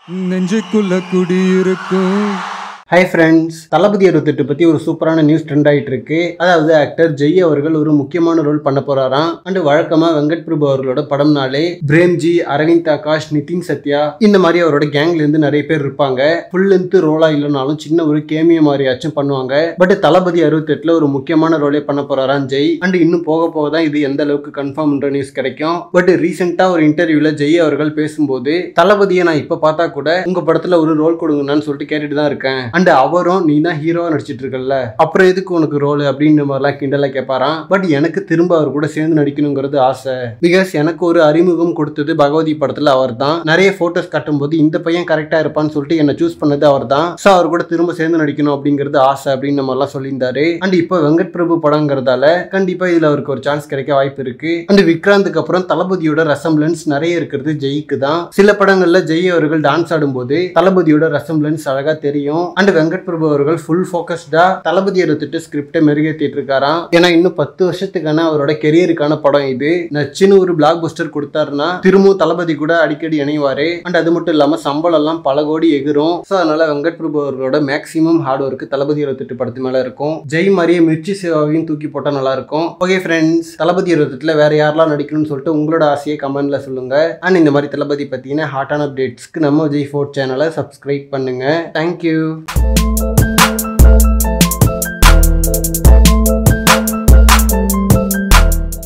நெஞ்சுக்குள்ள குடியிருக்கும் hi friends தளபதி அறுபத்தெட்டு பற்றி ஒரு சூப்பரான நியூஸ் ட்ரெண்ட் ஆயிட்டு இருக்கு அதாவது ஆக்டர் ஜெய் அவர்கள் ஒரு முக்கியமான ரோல் பண்ண போறாராம் அண்ட் வழக்கமா வெங்கட் பிரபு அவர்களோட படம்னாலே பிரேம்ஜி அரவிந்த் ஆகாஷ் நிதின் சத்யா இந்த மாதிரி அவரோட கேங்ல இருந்து நிறைய பேர் இருப்பாங்க ஃபுல் லென்த் ரோலா இல்லைனாலும் சின்ன ஒரு கேமிய மாதிரியாச்சும் பண்ணுவாங்க பட் தளபதி அறுபத்தெட்டுல ஒரு முக்கியமான ரோலே பண்ண போறாராம் ஜெய் அண்ட் இன்னும் போக போக தான் இது எந்த அளவுக்கு கன்ஃபார்ம்ன்ற நியூஸ் கிடைக்கும் பட் ரீசெண்டா ஒரு இன்டர்வியூல ஜெய் அவர்கள் பேசும்போது தளபதியை நான் இப்ப பார்த்தா கூட உங்க படத்துல ஒரு ரோல் கொடுங்கன்னு சொல்லிட்டு கேட்டுட்டு தான் இருக்கேன் அண்ட் அவரும் நீ தான் ஹீரோவா நடிச்சிட்டு இருக்கல்ல அப்புறம் எதுக்கு உனக்கு ரோல் அப்படின்ற மாதிரிலாம் கிண்டலா கேட்பாராம் பட் எனக்கு திரும்ப அவர் கூட சேர்ந்து நடிக்கணுங்கிறது ஆசை பிகாஸ் எனக்கு ஒரு அறிமுகம் கொடுத்தது பகவதி படத்துல அவர் தான் நிறைய போட்டோஸ் காட்டும்போது இந்த பையன் கரெக்டா இருப்பான்னு சொல்லிட்டு என்ன சூஸ் பண்ணது அவர் தான் ஸோ அவர் கூட திரும்ப சேர்ந்து நடிக்கணும் அப்படிங்கிறது ஆசை அப்படின்னு மாதிரிலாம் சொல்லியிருந்தாரு அண்ட் இப்போ வெங்கட் பிரபு படங்கிறதால கண்டிப்பா இதுல அவருக்கு ஒரு சான்ஸ் கிடைக்க வாய்ப்பு இருக்கு அண்ட் விக்ராந்துக்கு அப்புறம் தளபதியோட ரெசம்பிளன்ஸ் நிறைய இருக்கிறது ஜெய்க்கு தான் சில படங்கள்ல ஜெய் அவர்கள் டான்ஸ் ஆடும்போது தளபதியோட ரெசம்பிளன்ஸ் அழகா தெரியும் அண்ட் வெங்கட் பிரபு அவர்கள் ஃபுல் ஃபோக்கஸ்டா தளபதி எடுத்துட்டு ஸ்கிரிப்டை மெருகேற்றிட்டு இருக்காராம் ஏன்னா இன்னும் பத்து வருஷத்துக்கான அவரோட கெரியருக்கான படம் இது நச்சுன்னு ஒரு பிளாக் பஸ்டர் கொடுத்தாருன்னா திரும்பவும் தளபதி கூட அடிக்கடி இணைவாரு அண்ட் அது மட்டும் இல்லாம சம்பளம் எல்லாம் பல கோடி எகிரும் ஸோ அதனால வெங்கட் பிரபு அவர்களோட மேக்ஸிமம் ஹார்ட் ஒர்க் தளபதி இருபத்தெட்டு படத்து மேல இருக்கும் ஜெய் மாதிரியே மிர்ச்சி சேவாவையும் தூக்கி போட்டா நல்லா இருக்கும் ஓகே ஃப்ரெண்ட்ஸ் தளபதி இருபத்தெட்டுல வேற யாரெல்லாம் நடிக்கணும்னு சொல்லிட்டு உங்களோட ஆசையை கமெண்ட்ல சொல்லுங்க அண்ட் இந்த மாதிரி தளபதி பத்தின ஹாட்டான அப்டேட்ஸ்க்கு நம்ம ஜெய் ஃபோர்ட் சேனலை சப்ஸ்கிரைப் பண்ணுங்க தேங்க்யூ